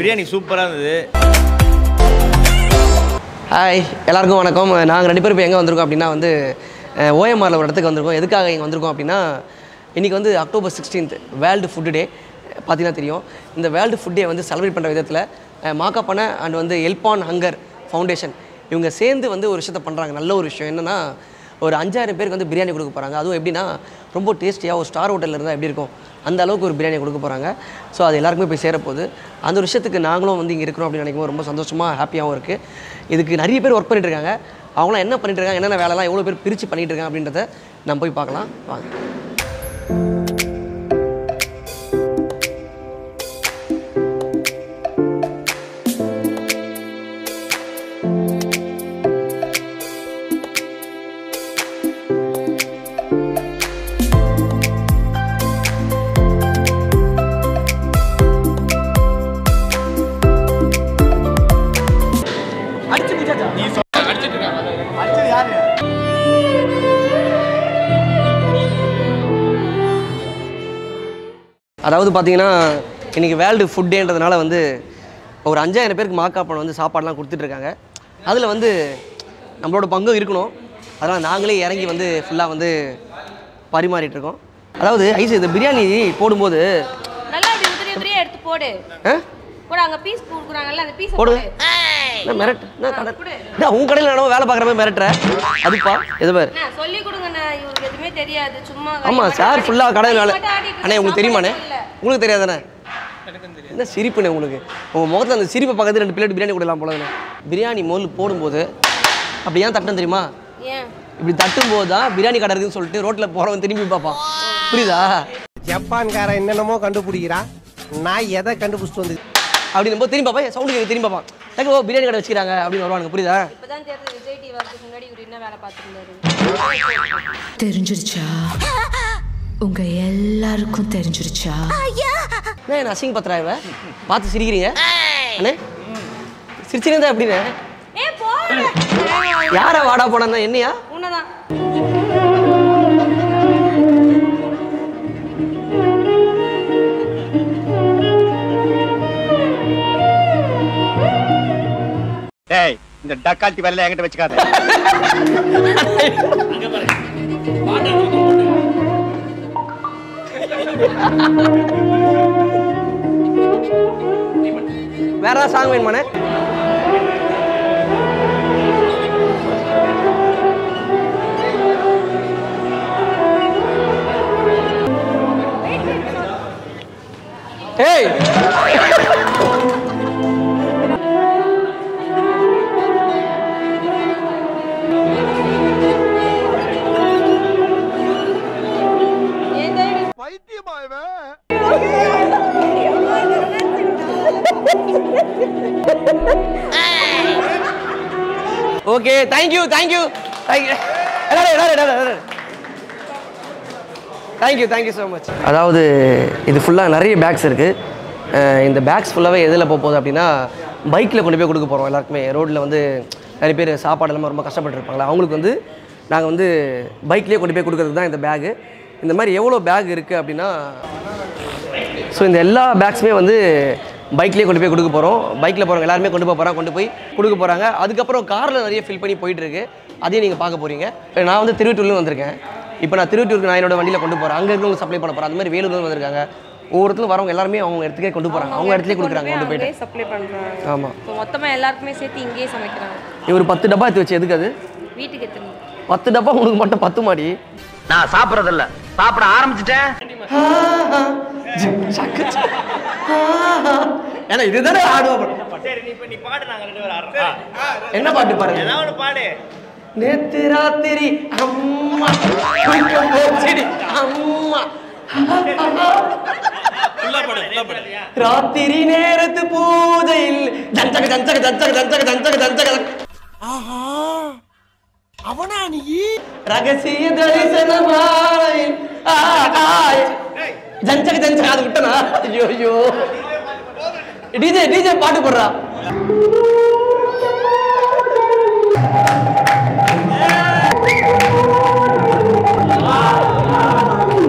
பிரியாணி சூப்பராக இருந்தது ஹாய் எல்லாருக்கும் வணக்கம் நாங்கள் ரெண்டு பேரும் இப்போ எங்கே வந்திருக்கோம் அப்படின்னா வந்து ஓஎம்ஆரில் ஒரு இடத்துக்கு வந்திருக்கோம் எதுக்காக இங்கே வந்திருக்கோம் அப்படின்னா இன்றைக்கி வந்து October sixteenth world food day பார்த்தீங்கன்னா தெரியும் இந்த வேர்ல்டு ஃபுட் டே வந்து செலிப்ரேட் பண்ணுற விதத்தில் மாக்காப்பன அண்ட் வந்து எல்பான் ஹங்கர் ஃபவுண்டேஷன் இவங்க சேர்ந்து வந்து ஒரு விஷயத்த பண்ணுறாங்க நல்ல ஒரு விஷயம் என்னென்னா ஒரு அஞ்சாயிரம் பேருக்கு வந்து பிரியாணி கொடுக்க போகிறாங்க அதுவும் எப்படின்னா ரொம்ப டேஸ்டியாக ஒரு ஸ்டார் ஹோட்டலில் இருந்தால் எப்படி இருக்கும் அந்த அளவுக்கு ஒரு பிரியாணி கொடுக்க போகிறாங்க ஸோ அது எல்லாருக்குமே போய் சேரப்போகுது அந்த ஒரு விஷயத்துக்கு நாங்களும் வந்து இங்கே இருக்கிறோம் அப்படின்னு நினைக்கும் போது ரொம்ப சந்தோஷமாக ஹாப்பியாகவும் இருக்குது இதுக்கு நிறைய பேர் ஒர்க் பண்ணிட்டு இருக்காங்க அவங்களாம் என்ன பண்ணிட்டு இருக்காங்க என்னென்ன வேலைலாம் எவ்வளோ பேர் பிரித்து பண்ணிட்டு இருக்காங்க அப்படின்றத நம்ம போய் பார்க்கலாம் வாங்க அதாவது பார்த்தீங்கன்னா இன்றைக்கி வேர்ல்டு ஃபுட் டேன்றதுனால வந்து ஒரு அஞ்சாயிரம் பேருக்கு மாக்காப்பணம் வந்து சாப்பாடுலாம் கொடுத்துட்ருக்காங்க அதில் வந்து நம்மளோட பங்கும் இருக்கணும் அதனால் நாங்களே இறங்கி வந்து ஃபுல்லாக வந்து பரிமாறிட்டு இருக்கோம் அதாவது ஐஸ் இந்த பிரியாணி போடும்போது நல்லா அப்படி உதிரி உதிரியா எடுத்து போடு ஆ போடு அங்க பீஸ் கொடுக்குறாங்கல்ல அந்த பீஸ் போடு போடு என்ன மிரட்டு என்ன கடை என்ன உன் கடையில் நடவு வேலை பார்க்குற மாதிரி மிரட்டுற அதுப்பா எது பாரு அண்ணா சொல்லி கொடுங்கண்ணா இவருக்கு எதுவுமே தெரியாது சும்மா ஆமாம் கை சார் மட்டும் ஃபுல்லாக கடை கை வேலை மட்டும் ஆடிட்டு அண்ணே உங்களுக்கு தெரியுமாண்ணே சாப்பாடு இல்ல. உங்களுக்கு தெரியாதானே என்ன சிரிப்புண்ணே உங்களுக்கு உங்கள் முகத்தில் அந்த சிரிப்பை பக்கத்து ரெண்டு பிளேட் பிரியாணி கொடுக்கலாம் போலண்ணே பிரியாணி மோல் போடும்போது அப்படி ஏன் தட்டம் தெரியுமா ஏன் இப்படி தட்டும் போது தான் பிரியாணி கடை இருக்குன்னு சொல்லிட்டு ரோட்டில் போகிறவன் திரும்பி பார்ப்பான் புரியுதா ஜப்பான்காரன் என்னென்னமோ கண்டுபிடிக்கிறான் நான் எதை கண்டுபிடிச்சிட்டு வந்து அப்படின்னும் போது திரும்பி பார்ப்பேன் சவுண்டு கேட்க திரும்பி பார்ப்பான் எனக்கு ஓ பிரியாணி கடை வச்சுக்கிறாங்க அப்படின்னு வருவானுங்க புரியுதா இப்பதான் தெரியுது விஜய் டிவி வரதுக்கு முன்னாடி இவர் என்ன வேலை பார்த்துருந்தாரு தெரிஞ்சிருச்சா உங்க எல்லாருக்கும் தெரிஞ்சிருச்சா என்ன என்ன அசிங்க பத்திரா இவ பார்த்து சிரிக்கிறீங்க அண்ணே சிரிச்சிருந்தா எப்படிண்ணே ஏ போடு யாரா வாடா போனா என்னையா உன்னதான் டேய் இந்த டக்கால்ட்டி வேலையில என்கிட்ட வச்சுக்காத வேற ஏதாவது சாங் வேணுமாண்ணே ஏய் ஏன் தெரியும் ஓகே தேங்க்யூ தேங்க்யூ தேங்க்யூ எல்லாரும் எல்லாரும் எல்லாரும் எல்லாரும் தேங்க்யூ தேங்க்யூ ஸோ மச் அதாவது இது ஃபுல்லாக நிறைய பேக்ஸ் இருக்குது இந்த பேக்ஸ் ஃபுல்லாகவே எதில் போக போகுது அப்படின்னா பைக்கில் கொண்டு போய் கொடுக்க போகிறோம் எல்லாருக்குமே ரோட்டில் வந்து நிறைய பேர் சாப்பாடு இல்லாமல் ரொம்ப கஷ்டப்பட்டுருப்பாங்களா அவங்களுக்கு வந்து நாங்கள் வந்து பைக்லேயே கொண்டு போய் கொடுக்கறதுக்கு தான் இந்த பேகு இந்த மாதிரி எவ்வளோ பேக் இருக்குது அப்படின்னா ஸோ இந்த எல்லா பேக்ஸுமே வந்து பைக்லேயே கொண்டு போய் கொடுக்க போகிறோம் பைக்கில் போகிறவங்க எல்லாருமே கொண்டு போக போகிறாங்க கொண்டு போய் கொடுக்க போகிறாங்க அதுக்கப்புறம் காரில் நிறைய ஃபில் பண்ணி போயிட்டு இருக்கு அதையும் நீங்கள் பார்க்க போகிறீங்க நான் வந்து திருவட்டூர்லேருந்து வந்திருக்கேன் இப்போ நான் திருவட்டூருக்கு நான் என்னோட வண்டியில் கொண்டு போகிறேன் அங்கே இருக்கவங்க சப்ளை பண்ண போகிறேன் அந்த மாதிரி வேலூர்லேருந்து வந்திருக்காங்க ஒவ்வொருத்தரும் வரவங்க எல்லாருமே அவங்க இடத்துக்கே கொண்டு போகிறாங்க அவங்க இடத்துலயே கொடுக்குறாங்க கொண்டு போயிட்டு சப்ளை பண்றாங்க ஆமாம் இப்போ மொத்தமா எல்லாருக்குமே சேர்த்து இங்கேயே சமைக்கிறாங்க இவர் பத்து டப்பா எடுத்து வச்சு எதுக்கு அது வீட்டுக்கு எத்தனை பத்து டப்பா உங்களுக்கு மட்டும் பத்து மாடி நான் சாப்பிடறது இல்ல சாப்பிட ஆரம்பிச்சிட்டேன் ஏன்னா இதுதானே ஆடுவா சரி நீ இப்போ நீ பாடு நாங்கள் ரெண்டு பேரும் ஆடுறோம் என்ன பாட்டு பாருங்க ஏதாவது ஒன்று பாடு நேத்து ராத்திரி அம்மா தூக்கம் போச்சுடி அம்மா ஃபுல்லாக பாடு ஃபுல்லாக பாடு ராத்திரி நேரத்து பூஜையில் ஜஞ்சக ஜஞ்சக ஜஞ்சக ஜஞ்சக ஜஞ்சக ஜஞ்சக அவனா நீ ரகசிய தரிசன மாலையில் ஆ, ஆ, ஜஞ்சக ஜஞ்சக அது விட்டனா ஐயோ ஐயோ டிஜே டிஜே பாட்டு போடுறா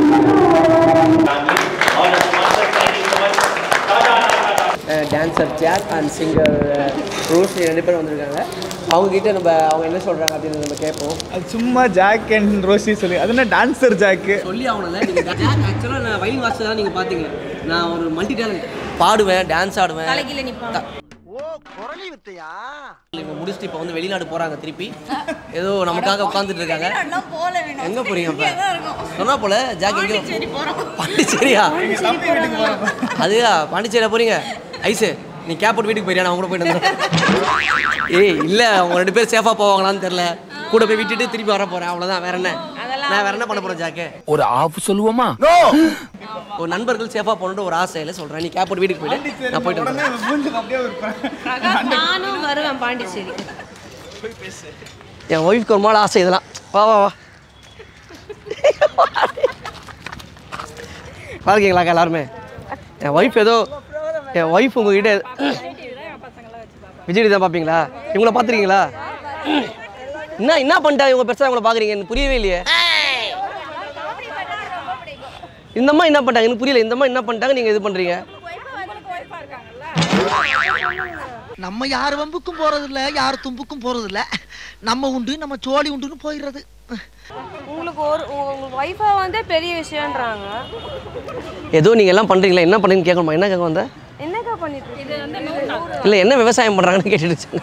dancer Jack and singer Rose ரெண்டு பேரும் வந்திருக்காங்க அவங்க கிட்ட நம்ம அவங்க என்ன சொல்கிறாங்க அப்படின்னு நம்ம கேட்போம் அது சும்மா ஜாக் அண்ட் ரோசி சொல்லி அது என்ன டான்சர் ஜாக்கு சொல்லி ஆகணும்ல நீங்கள் ஆக்சுவலாக நான் வயலின் வாட்ச் தான் நீங்கள் பார்த்தீங்க நான் ஒரு மல்டி டேலண்ட் பாடுவேன் டான்ஸ் ஆடுவேன் தலைகீழ நிப்பாங்க இவங்க முடிச்சுட்டு இப்போ வந்து வெளிநாடு போகிறாங்க திருப்பி ஏதோ நமக்காக உட்காந்துட்டு இருக்காங்க எங்கே போறீங்க அப்போ சொன்னா போல ஜாக் எங்கே பாண்டிச்சேரியா அதுயா பாண்டிச்சேரியா போறீங்க ஐசு நீ கேப் போட்டு வீட்டுக்கு போயிரியா நான் அவங்க கூட போயிட்டு வந்துடுறேன் ஏய் இல்லை அவங்க ரெண்டு பேரும் சேஃபாக போவாங்களான்னு தெரில கூட போய் விட்டுட்டு திருப்பி வர போகிறேன் அவ்வளோதான் வேற என்ன நான் வேற என்ன பண்ண போகிறேன் ஜாக்கே ஒரு ஆஃப் சொல்லுவோமா ஒரு நண்பர்கள் சேஃபாக போகணுன்ற ஒரு ஆசையில் சொல்கிறேன் நீ கேப் போட்டு வீட்டுக்கு போயிட்டு நான் போயிட்டு வந்துடுறேன் மூஞ்சில் அப்படியே ஒரு பிரகாஷ் நானும் வருவேன் பாண்டிச்சேரி என் ஒய்ஃப்க்கு ஒரு நாள் ஆசை இதெல்லாம் வா வா வா பார்க்கீங்களாக்கா எல்லாருமே என் ஒய்ஃப் ஏதோ என் ஒய்ஃப் உங்ககிட்ட விஜய் தான் பார்ப்பீங்களா இவங்கள பார்த்துருக்கீங்களா என்ன என்ன பண்ணிட்டா இவங்க பெருசாக இவங்கள பார்க்குறீங்க எனக்கு புரியவே இல்லையே இந்த அம்மா என்ன பண்ணிட்டாங்க எனக்கு புரியல இந்த அம்மா என்ன பண்ணிட்டாங்க நீங்கள் இது பண்ணுறீங்க நம்ம யார் வம்புக்கும் போறது இல்ல யார் தும்புக்கும் போறது இல்ல நம்ம உண்டு நம்ம சோழி உண்டுன்னு போயிடுறது உங்களுக்கு ஒரு உங்க ஒய்ஃபா வந்து பெரிய விஷயம்ன்றாங்க ஏதோ நீங்கள் எல்லாம் பண்ணுறீங்களா என்ன பண்ணுறீங்கன்னு கேட்கணுமா என்ன கேட்க வந்தேன் என்னக்கா பண்ணிட்டு இருக்கீங்க? இது வந்து இல்லை என்ன விவசாயம் பண்ணுறாங்கன்னு கேட்டுடுச்சு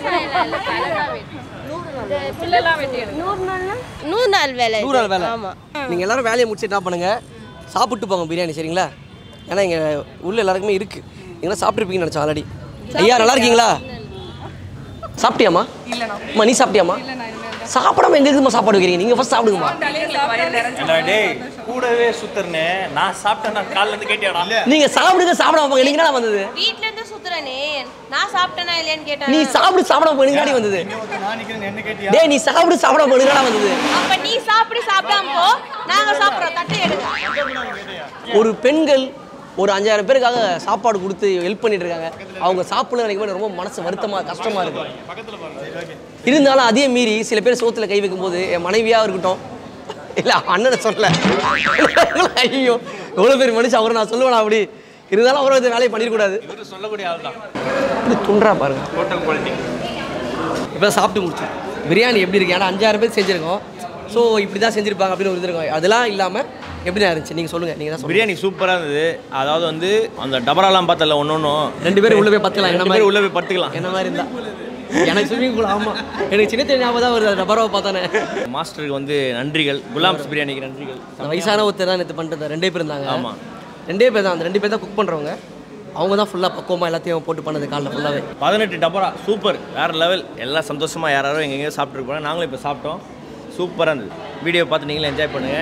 நூறு நாள்னா நூறு நாள் வேலை நூறு நாள் வேலை நீங்கள் எல்லாரும் வேலையை முடிச்சுட்டு என்ன பண்ணுங்க சாப்பிட்டு போங்க பிரியாணி சரிங்களா ஏன்னா இங்கே உள்ள எல்லாருக்குமே இருக்கு நீங்களாம் சாப்பிட்ருப்பீங்கன்னு நினச்சேன் ஆல்ரெடி ஐயா நல்லா இருக்கீங்களா சாப்பிட்டியாம்மா அம்மா நீ சாப்பிட்டியாம்மா சாப்பிடாம எங்க இருக்குமா சாப்பாடு வைக்கிறீங்க நீங்கள் ஃபர்ஸ்ட் சாப்பிடுங்கம்மா ஏண்டா டேய் கூடவே சுத்துறனே நான் சாப்பிட்டேன் நான் காலைல இருந்து கேட்டியாடா நீங்கள் சாப்பிடுங்க சாப்பிடாம போங்க எனக்கு என்ன வந்தது வீட்ல இருந்து சுத்துறனே நான் சாப்பிட்டேனா இல்லையான்னு கேட்டேன் நீ சாப்பிடு சாப்பிடாம போங்க எனக்கு வந்தது நான் நிற்கிறேன் என்ன கேட்டியா டேய் நீ சாப்பிடு சாப்பிடாம போங்க எனக்கு வந்தது அப்ப நீ சாப்பிடு சாப்பிடாம போ நாங்க சாப்பிடுறோம் தட்டை எடுங்க ஒரு பெண்கள் ஒரு அஞ்சாயிரம் பேருக்காக சாப்பாடு கொடுத்து ஹெல்ப் பண்ணிட்டு இருக்காங்க அவங்க சாப்பிடல நினைக்கும் போது ரொம்ப மனசு வருத்தமா கஷ்டமா இருக்கு இருந்தாலும் அதே மீறி சில பேர் சோத்துல கை வைக்கும்போது என் மனைவியா இருக்கட்டும் இல்ல அண்ணனை சொல்ல ஐயோ எவ்வளவு பேர் மனுஷன் அவரை நான் சொல்லுவேன் அப்படி இருந்தாலும் அவரை இந்த வேலையை பண்ணிடக்கூடாது இவரு சொல்லக்கூடிய ஆள் தான் இப்படி துன்றா பாருங்க டோட்டல் குவாலிட்டி இப்போ சாப்பிட்டு முடிச்சோம் பிரியாணி எப்படி இருக்கு ஏன்னா அஞ்சாயிரம் பேர் செஞ்சிருக்கோம் ஸோ இப்படி தான் செஞ்சிருப்பாங்க அப்படின்னு ஒரு இது இருக்கும் அதெல்லாம் இல்லாமல் எப்படி இருந்துச்சு நீங்கள் சொல்லுங்கள் நீங்கள் தான் சொல்லுங்கள் பிரியாணி சூப்பரா இருந்தது அதாவது வந்து அந்த டபராலாம் பார்த்தல ஒன்னொன்னும் ரெண்டு பேரும் உள்ள போய் பத்துக்கலாம் என்ன ரெண்டு மாதிரி பேரும் உள்ள போய் படுத்துக்கலாம் என்ன மாதிரி இருந்தா எனக்கு ஸ்விம்மிங் பூல் ஆமா எனக்கு சின்ன சின்ன ஞாபகம் தான் வருது டபராவை பார்த்தானே மாஸ்டருக்கு வந்து நன்றிகள் குலாம்ஸ் பிரியாணிக்கு நன்றிகள் அந்த வயசான ஒருத்தர் தான் நேற்று பண்ணிட்டு இருந்தார். ரெண்டே பேர் இருந்தாங்க ஆமா. ரெண்டே பேர் தான் அந்த ரெண்டு பேர் தான் குக் பண்ணுறவங்க அவங்க தான் ஃபுல்லாக பக்குவமாக எல்லாத்தையும் போட்டு பண்ணது காலைல ஃபுல்லாகவே பதினெட்டு டபரா சூப்பர் வேற லெவல் எல்லாம் சந்தோஷமா யாராரும் எங்கெங்க சாப்பிட்டுருப்பாங்க நாங்களும் இப்போ சாப்பிட்டோம் சூப்பராக இருந்தது வீடியோ பார்த்து நீங்களும் என்ஜாய் பண்ணுங்க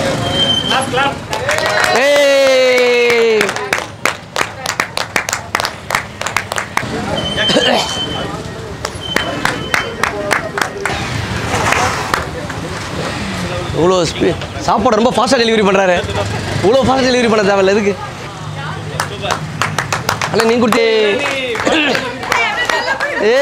ஏய் இவ்வளோ ஸ்பீ சாப்பாடு ரொம்ப ஃபாஸ்ட்டாக டெலிவரி பண்ணுறாரு இவ்வளோ ஃபாஸ்ட்டாக டெலிவரி பண்ண தேவையில்ல எதுக்கு அல்ல நீ கொடுத்தே ஏ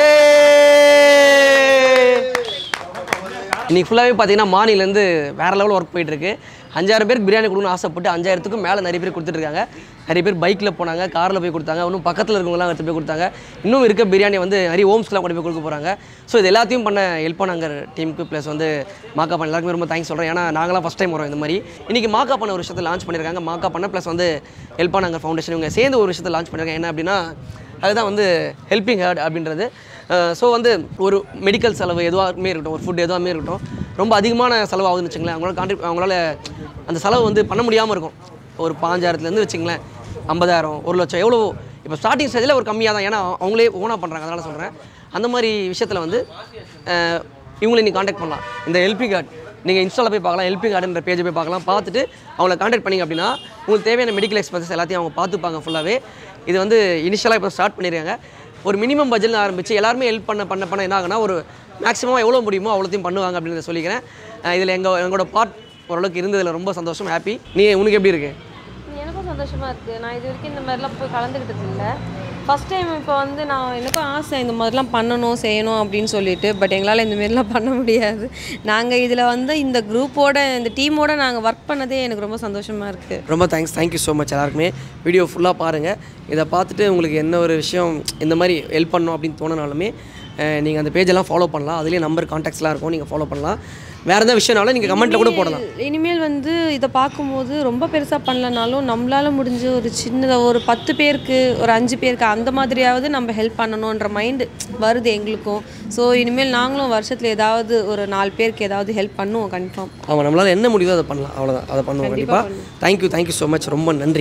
இன்னைக்கு ஃபுல்லாகவே பார்த்தீங்கன்னா மார்னிங்லேருந்து வேறு லெவல் ஒர்க் போயிட்டுருக்கு அஞ்சாயிரம் பேருக்கு பிரியாணி கொடுக்கணும்னு ஆசைப்பட்டு அஞ்சாயிரத்துக்கும் மேலே நிறைய பேர் கொடுத்துட்ருக்காங்க நிறைய பேர் பைக்கில் போனாங்க காரில் போய் கொடுத்தாங்க இன்னும் பக்கத்தில் இருக்கவங்களாம் எடுத்து போய் கொடுத்தாங்க இன்னும் இருக்க பிரியாணி வந்து நிறைய ஹோம்ஸ்க்குலாம் கொண்டு போய் கொடுக்க போகிறாங்க ஸோ இது எல்லாத்தையும் பண்ண ஹெல்ப் பண்ணாங்க டீமுக்கு ப்ளஸ் வந்து மாக்கா பண்ண எல்லாருக்குமே ரொம்ப தேங்க்ஸ் சொல்கிறேன் ஏன்னா நாங்களாம் ஃபஸ்ட் டைம் வரோம் இந்த மாதிரி இன்றைக்கி மாக்கா பண்ண ஒரு விஷயத்தை லான்ச் பண்ணியிருக்காங்க மாக்கா பண்ண ப்ளஸ் வந்து ஹெல்ப் பண்ணாங்க ஃபவுண்டேஷன் இவங்க சேர்ந்து ஒரு விஷயத்தை லான்ச் பண்ணியிருக்காங்க என்ன அப்படின்னா அதுதான் வந்து ஹெல்பிங் ஹேர்ட் அப்படின்றது ஸோ வந்து ஒரு மெடிக்கல் செலவு எதுவாகவே இருக்கட்டும் ஒரு ஃபுட் எதுவாகவே இருக்கட்டும் ரொம்ப அதிகமான செலவு ஆகுதுன்னு வச்சுங்களேன் அவங்களால கான்ட்ரி அவங்களால அந்த செலவு வந்து பண்ண முடியாமல் இருக்கும் ஒரு பாஞ்சாயிரத்துலேருந்து வச்சுங்களேன் ஐம்பதாயிரம் ஒரு லட்சம் எவ்வளோ இப்போ ஸ்டார்டிங் ஸ்டேஜில் ஒரு கம்மியாக தான் ஏன்னா அவங்களே ஓனாக பண்ணுறாங்க அதனால் சொல்கிறேன் அந்த மாதிரி விஷயத்தில் வந்து அஹ், இவங்களை நீங்கள் காண்டாக்ட் பண்ணலாம் இந்த ஹெல்பிங் கார்டு நீங்கள் இன்ஸ்டாவில் போய் பார்க்கலாம் ஹெல்பிங் கார்டுன்ற பேஜை போய் பார்க்கலாம் பார்த்துட்டு அவங்கள காண்டாக்ட் பண்ணிங்க அப்படின்னா உங்களுக்கு தேவையான மெடிக்கல் எக்ஸ்பென்சஸ் எல்லாத்தையும் அவங்க பார்த்துப்பாங்க ஃபுல்லாகவே இது வந்து இனிஷியலாக இப்போ ஸ்டார்ட் பண்ணியிருக்காங்க ஒரு மினிமம் பட்ஜெட்டில் ஆரம்பிச்சு எல்லாருமே ஹெல்ப் பண்ண பண்ண பண்ண என்ன ஆகுனா ஒரு மேக்ஸிமம் எவ்வளோ முடியுமோ அவ்வளோத்தையும் பண்ணுவாங்க அப்படின்றத சொல்லிக்கிறேன் இதில் எங்கள் எங்களோட பார்ட் ஓரளவுக்கு இருந்ததில் ரொம்ப சந்தோஷம் ஹாப்பி நீ உனக்கு எப்படி இருக்கு எனக்கும் சந்தோஷமா இருக்கு நான் இது வரைக்கும் இந்த மாதிரிலாம் போய் கலந்துக்கிட்டது இல்லை ஃபஸ்ட் டைம் இப்போ வந்து நான் எனக்கும் ஆசை இந்த மாதிரிலாம் பண்ணணும் செய்யணும் அப்படின்னு சொல்லிட்டு பட் எங்களால் இந்த மாதிரிலாம் பண்ண முடியாது நாங்கள் இதில் வந்து இந்த குரூப்போட இந்த டீமோட நாங்கள் ஒர்க் பண்ணதே எனக்கு ரொம்ப சந்தோஷமாக இருக்குது ரொம்ப தேங்க்ஸ் தேங்க்யூ ஸோ மச் எல்லாருக்குமே வீடியோ ஃபுல்லாக பாருங்கள் இதை பார்த்துட்டு உங்களுக்கு என்ன ஒரு விஷயம் இந்த மாதிரி ஹெல்ப் பண்ணணும் அப்படின்னு தோணுனாலுமே நீங்கள் அந்த பேஜெல்லாம் ஃபாலோ பண்ணலாம் அதுலேயே நம்பர் காண்டாக்ட்ஸ்லாம் இருக்கும் நீங்கள் ஃபாலோ பண்ணலாம் வேறு எதாவது விஷயம்னாலும் நீங்கள் கமெண்ட்டில் கூட போடலாம் இனிமேல் வந்து இதை பார்க்கும்போது ரொம்ப பெருசாக பண்ணலனாலும் நம்மளால முடிஞ்ச ஒரு சின்னதாக ஒரு பத்து பேருக்கு ஒரு அஞ்சு பேருக்கு அந்த மாதிரியாவது நம்ம ஹெல்ப் பண்ணணுன்ற மைண்டு வருது எங்களுக்கும் ஸோ இனிமேல் நாங்களும் வருஷத்தில் ஏதாவது ஒரு நாலு பேருக்கு ஏதாவது ஹெல்ப் பண்ணுவோம் கன்ஃபார்ம் ஆமாம் நம்மளால் என்ன முடியுதோ அதை பண்ணலாம் அவ்வளோதான் அதை பண்ணுவோம் கண்டிப்பா கண்டிப்பாக தேங்க்யூ தேங்க்யூ ஸோ மச் ரொம்ப நன்றி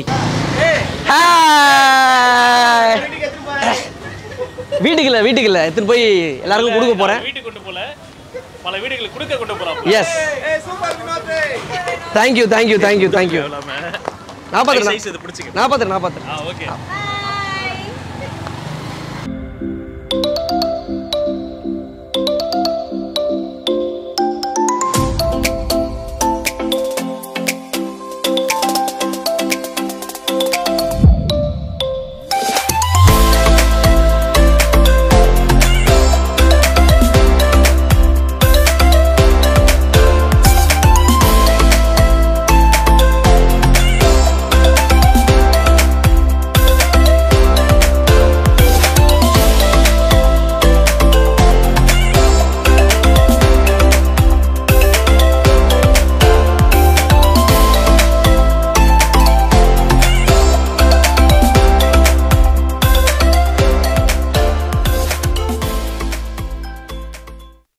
வீட்டுக்கு இல்லை வீட்டுக்கு இல்லை எடுத்துன்னு போய் எல்லாருக்கும் கொடுக்க போகிறேன் வீட்டுக்கு கொண்டு போல பல வீடுகளுக்கு கொடுக்க கொண்டு போகிறோம் yes thank you thank you thank you thank you நான் size இது பார்த்துறேன் பிடிச்சிக்க. நான் பார்த்துறேன் நான் பார்த்துறேன் ஆ ஓகே